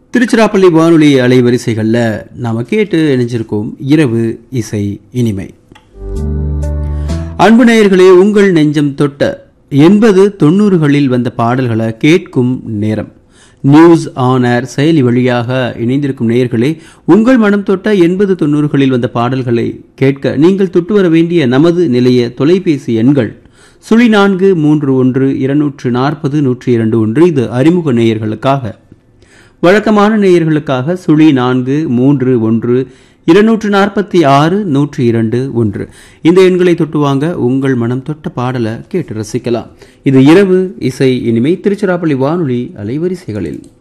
திருச்சிராப்பள்ளி வானொலி அலைவரிசைகளில் நாம் கேட்டு இணைஞ்சிருக்கோம் இரவு இசை இனிமை அன்பு நேயர்களே உங்கள் நெஞ்சம் தொட்ட எண்பது தொண்ணூறுகளில் வந்த பாடல்களை கேட்கும் நேரம் நியூஸ் ஆன் ஏர் செயலி வழியாக இணைந்திருக்கும் நேயர்களே உங்கள் மனம் தொட்ட எண்பது தொண்ணூறுகளில் வந்த பாடல்களை கேட்க நீங்கள் தொட்டு வர வேண்டிய நமது நிலைய தொலைபேசி எண்கள் சுழி நான்கு மூன்று ஒன்று இருநூற்று நாற்பது நூற்றி இரண்டு ஒன்று இது அறிமுக நேயர்களுக்காக வழக்கமான நேயர்களுக்காக சுழி நான்கு மூன்று ஒன்று இருநூற்று நாற்பத்தி ஆறு நூற்றி இரண்டு ஒன்று இந்த எண்களை தொட்டு வாங்க உங்கள் மனம் தொட்ட பாடலை கேட்டு ரசிக்கலாம் இது இரவு இசை இனிமை திருச்சிராப்பள்ளி வானொலி அலைவரிசைகளில்